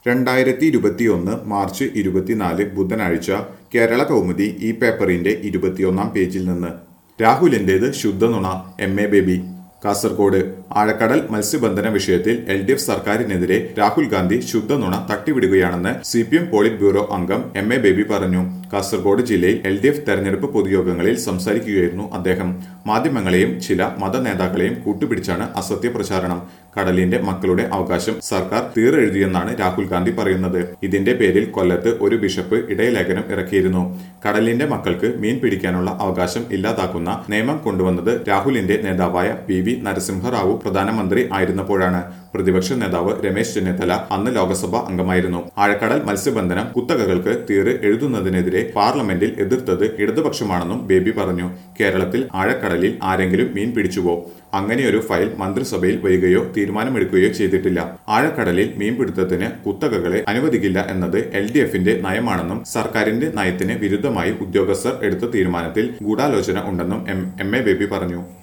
രണ്ടായിരത്തി ഇരുപത്തിയൊന്ന് മാർച്ച് ഇരുപത്തിനാല് ബുധനാഴ്ച കേരള കൗമുദി ഈ പേപ്പറിന്റെ ഇരുപത്തിയൊന്നാം പേജിൽ നിന്ന് രാഹുലിന്റേത് ശുദ്ധനുണ എം എ ബേബി കാസർഗോഡ് ആഴക്കടൽ മത്സ്യബന്ധന വിഷയത്തിൽ എൽ ഡി എഫ് സർക്കാരിനെതിരെ രാഹുൽ ഗാന്ധി ശുദ്ധനുണ തട്ടിവിടുകയാണെന്ന് C P M polit bureau അംഗം എം എ ബേബി പറഞ്ഞു കാസർഗോഡ് ജില്ലയിൽ എൽ ഡി എഫ് തെരഞ്ഞെടുപ്പ് പൊതുയോഗങ്ങളിൽ സംസാരിക്കുകയായിരുന്നു അദ്ദേഹം മാധ്യമങ്ങളെയും ചില മത നേതാക്കളെയും കൂട്ടുപിടിച്ചാണ് അസത്യ പ്രചാരണം കടലിന്റെ മക്കളുടെ അവകാശം സർക്കാർ തീറെഴുതിയെന്നാണ് രാഹുൽ ഗാന്ധി പറയുന്നത് ഇതിന്റെ പേരിൽ കൊല്ലത്ത് ഒരു ബിഷപ്പ് ഇടയലേഖനം ഇറക്കിയിരുന്നു കടലിന്റെ മക്കൾക്ക് മീൻ പിടിക്കാനുള്ള അവകാശം ഇല്ലാതാക്കുന്ന നിയമം കൊണ്ടുവന്നത് രാഹുലിന്റെ നേതാവായ പി വി നരസിംഹറാവു പ്രധാനമന്ത്രി ആയിരുന്നപ്പോഴാണ് പ്രതിപക്ഷ നേതാവ് രമേശ് ചെന്നിത്തല അന്ന് ലോക്സഭാ അംഗമായിരുന്നു ആഴക്കടൽ മത്സ്യബന്ധനം കുത്തകകൾക്ക് തീറ് എഴുതുന്നതിനെതിരെ പാർലമെന്റിൽ എതിർത്തത് ഇടതുപക്ഷമാണെന്നും ബേബി പറഞ്ഞു കേരളത്തിൽ ആഴക്കടലിൽ ആരെങ്കിലും മീൻ പിടിച്ചുവോ അങ്ങനെയൊരു ഫയൽ മന്ത്രിസഭയിൽ വരികയോ തീരുമാനമെടുക്കുകയോ ചെയ്തിട്ടില്ല ആഴക്കടലിൽ മീൻപിടുത്തത്തിന് കുത്തകകളെ അനുവദിക്കില്ല എന്നത് എൽ ഡി എഫിന്റെ നയമാണെന്നും സർക്കാരിന്റെ നയത്തിന് വിരുദ്ധമായി ഉദ്യോഗസ്ഥർ എടുത്ത തീരുമാനത്തിൽ ഗൂഢാലോചന ഉണ്ടെന്നും എം എം എ ബേബി പറഞ്ഞു